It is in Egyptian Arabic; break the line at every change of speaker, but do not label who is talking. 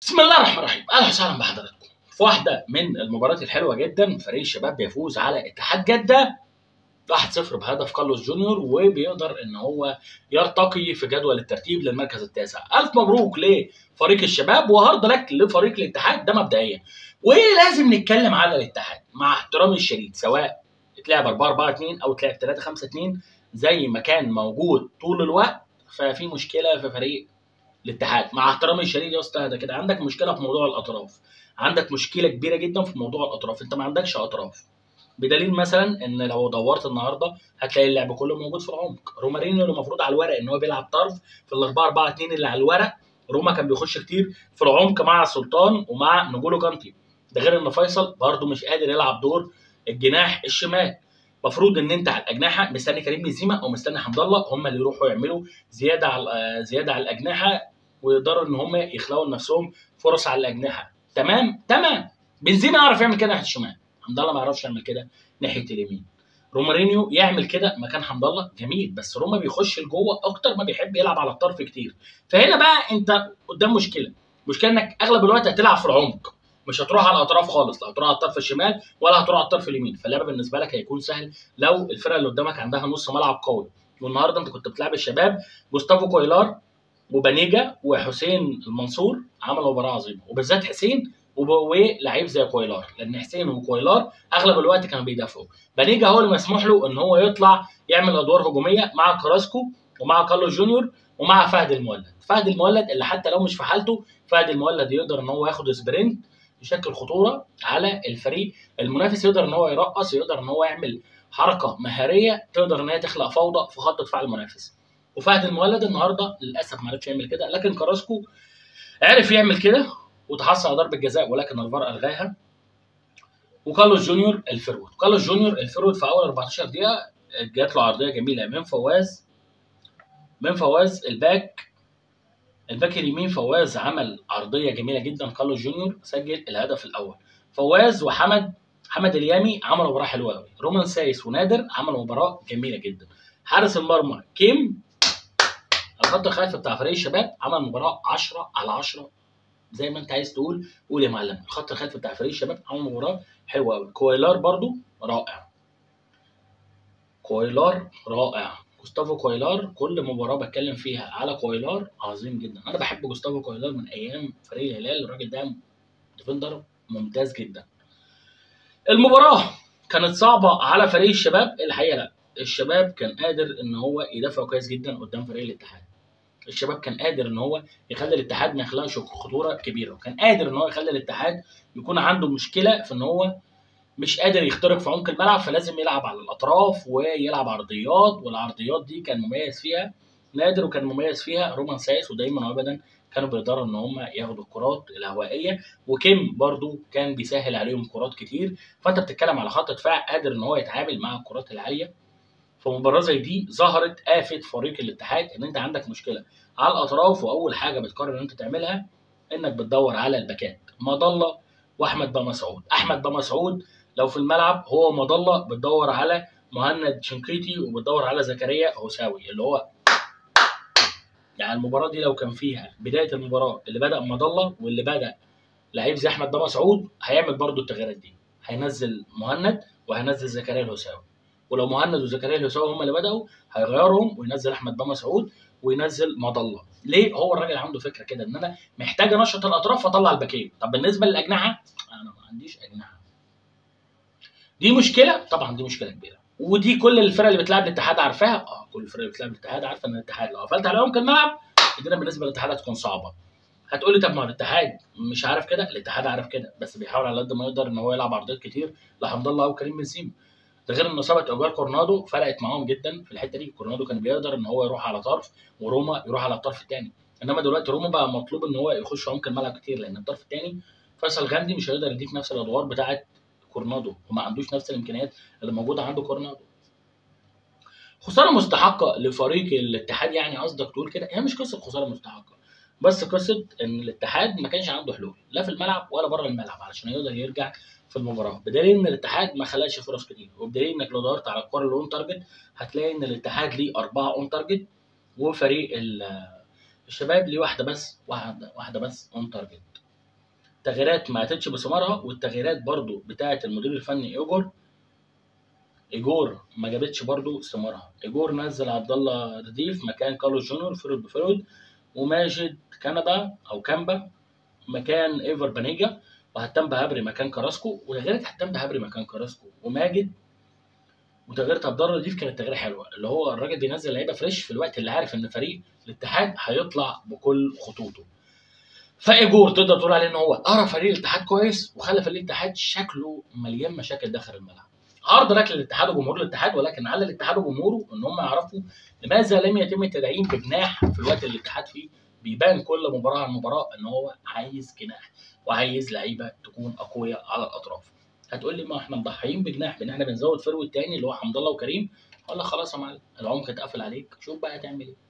بسم الله الرحمن الرحيم اهلا وسهلا بحضراتكم في واحده من المباريات الحلوه جدا فريق الشباب بيفوز على اتحاد جده 1-0 بهدف كارلوس جونيور وبيقدر ان هو يرتقي في جدول الترتيب للمركز التاسع الف مبروك لفريق الشباب وهارد لك لفريق الاتحاد ده مبدئيا ولازم نتكلم على الاتحاد مع احترامي الشديد سواء اتلعب 4 4 2 او اتلعب 3 5 2 زي ما كان موجود طول الوقت ففي مشكله في فريق الاتحاد مع احترامي الشديد يا استاذ ده كده عندك مشكله في موضوع الاطراف عندك مشكله كبيره جدا في موضوع الاطراف انت ما عندكش اطراف بدليل مثلا ان لو دورت النهارده هتلاقي اللعب كله موجود في العمق رومارينيو اللي المفروض على الورق ان هو بيلعب طرف في ال 4 4 2 اللي على الورق روما كان بيخش كتير في العمق مع سلطان ومع نجولو كانتي ده غير ان فيصل برده مش قادر يلعب دور الجناح الشمال المفروض ان انت على الاجنحه مستني كريم بنزيما او مستني حمد الله هم اللي يروحوا يعملوا زياده على زياده على الاجنحه ويقدروا ان هم يخلقوا لنفسهم فرص على الاجنحه تمام تمام بنزيما يعرف يعمل كده ناحيه الشمال حمد الله ما يعرفش يعمل كده ناحيه اليمين رومارينيو يعمل كده مكان حمد الله جميل بس روما بيخش لجوه اكتر ما بيحب يلعب على الطرف كتير فهنا بقى انت قدام مشكله مشكله انك اغلب الوقت هتلعب في العمق مش هتروح على الاطراف خالص لا هتروح على الطرف الشمال ولا هتروح على الطرف اليمين فاللعب بالنسبه لك هيكون سهل لو الفرقه اللي قدامك عندها نص ملعب قوي والنهارده انت كنت بتلعب الشباب جوستافو كويلار وبانيجا وحسين المنصور عملوا مباراه عظيمه وبالذات حسين ولعيب زي كويلار لان حسين وكويلار اغلب الوقت كانوا بيدافعوا بانيجا هو اللي مسموح له ان هو يطلع يعمل ادوار هجوميه مع كراسكو ومع كارلوس جونيور ومع فهد المولد فهد المولد اللي حتى لو مش في حالته فهد المولد يقدر ان هو ياخد سبرنت يشكل خطوره على الفريق المنافس يقدر ان هو يرقص يقدر ان هو يعمل حركه مهاريه تقدر ان هي تخلق فوضى في خط دفاع المنافس وفهد المولد النهارده للاسف ما عرفش يعمل كده لكن كراسكو عرف يعمل كده وتحصل على ضربه جزاء ولكن الفار الغاها وكارلوس جونيور الفرود كارلوس جونيور الفرود في اول 14 دقيقه جات له عرضيه جميله من فواز من فواز الباك الباك اليمين فواز عمل عرضيه جميله جدا كارلوس جونيور سجل الهدف الاول فواز وحمد حمد اليامي عملوا مباراه حلوه قوي رومان سايس ونادر عملوا مباراه جميله جدا حارس المرمى كيم الخط الخلفي بتاع فريق الشباب عمل مباراه 10 على 10 زي ما انت عايز تقول قول يا معلم الخط الخلفي بتاع فريق الشباب عمل مباراه حلوه قوي كويلار برضو رائع كويلار رائع جوستافو كويلار كل مباراه بتكلم فيها على كويلار عظيم جدا انا بحب جوستافو كويلار من ايام فريق الهلال الراجل ده ديفندر ممتاز جدا المباراه كانت صعبه على فريق الشباب الحقيقه لا الشباب كان قادر ان هو يدافع كويس جدا قدام فريق الاتحاد الشباب كان قادر ان هو يخلي الاتحاد ما يخلقش خطوره كبيره وكان قادر ان هو يخلي الاتحاد يكون عنده مشكله في ان هو مش قادر يخترق في عمق الملعب فلازم يلعب على الاطراف ويلعب عرضيات والعرضيات دي كان مميز فيها نادر وكان مميز فيها رومان سايس ودايما وابدا كانوا بيقدروا ان هم ياخدوا الكرات الهوائيه وكيم برضو كان بيسهل عليهم كرات كتير فانت بتتكلم على خط دفاع قادر ان هو يتعامل مع الكرات العاليه في مباراه زي دي ظهرت آفة فريق الاتحاد ان انت عندك مشكله على الاطراف واول حاجه بتقرر ان انت تعملها انك بتدور على الباكات مضله واحمد بن مسعود احمد بن مسعود لو في الملعب هو مضله بتدور على مهند شنقيطي وبتدور على زكريا هوساوي اللي هو يعني المباراه دي لو كان فيها بدايه المباراه اللي بدا مضله واللي بدا لعيب زي احمد بن مسعود هيعمل برضو التغييرات دي هينزل مهند وهينزل زكريا الهوساوي ولو مهند وزكريا الهوساوي هم اللي بداوا هيغيرهم وينزل احمد بن مسعود وينزل مضله ليه هو الراجل عنده فكره كده ان انا محتاج انشط الاطراف فاطلع الباكين طب بالنسبه للاجنحه انا ما عنديش اجنحه دي مشكله طبعا دي مشكله كبيره ودي كل الفرق اللي بتلعب الاتحاد عارفاها اه كل الفرق اللي بتلعب الاتحاد عارفه ان الاتحاد لو قفلت على عمق الملعب الدنيا بالنسبه للاتحاد هتكون صعبه هتقول لي طب ما الاتحاد مش عارف كده الاتحاد عارف كده بس بيحاول على قد ما يقدر ان هو يلعب عرضيات كتير لحمد الله او كريم بنزيما ده غير ان اصابه اوجار كورنادو فرقت معاهم جدا في الحته دي كورنادو كان بيقدر ان هو يروح على طرف وروما يروح على الطرف الثاني انما دلوقتي روما بقى مطلوب ان هو يخش عمق الملعب كتير لان الطرف الثاني فيصل غندي مش هيقدر يديك نفس الادوار بتاعه كورنادو وما عندوش نفس الامكانيات اللي موجوده عنده كورنادو خساره مستحقه لفريق الاتحاد يعني قصدك تقول كده هي مش قصه خساره مستحقه بس قصه ان الاتحاد ما كانش عنده حلول لا في الملعب ولا بره الملعب علشان يقدر يرجع في المباراه بدليل ان الاتحاد ما خلقش فرص كتير وبدليل انك لو دورت على الكوره اللي اون تارجت هتلاقي ان الاتحاد ليه اربعه اون تارجت وفريق الشباب ليه واحده بس واحده واحده بس اون تارجت تغييرات ما اتتش بثمارها والتغييرات برضو بتاعه المدير الفني ايجور ايجور ما جابتش برضو ثمارها ايجور نزل عبد الله رديف مكان كارلوس جونيور فرود بفرود وماجد كندا او كامبا مكان ايفر بانيجا وهتم بهبري مكان كراسكو وتغييرات هتم بهبري مكان كراسكو وماجد وتغييرات عبد الله رديف كانت تغيير حلوه اللي هو الراجل بينزل لعيبه فريش في الوقت اللي عارف ان فريق الاتحاد هيطلع بكل خطوطه فايجور تقدر تقول عليه ان هو قرا فريق الاتحاد كويس وخلى فريق الاتحاد شكله مليان مشاكل داخل الملعب عرض لك للاتحاد وجمهور الاتحاد ولكن على الاتحاد وجمهوره ان هم يعرفوا لماذا لم يتم التدعيم بجناح في الوقت اللي الاتحاد فيه بيبان كل مباراه عن مباراه ان هو عايز جناح وعايز لعيبه تكون اقوياء على الاطراف هتقول لي ما احنا مضحيين بجناح بان احنا بنزود فروت تاني اللي هو حمد الله وكريم ولا خلاص يا معلم العمق اتقفل عليك شوف بقى هتعمل ايه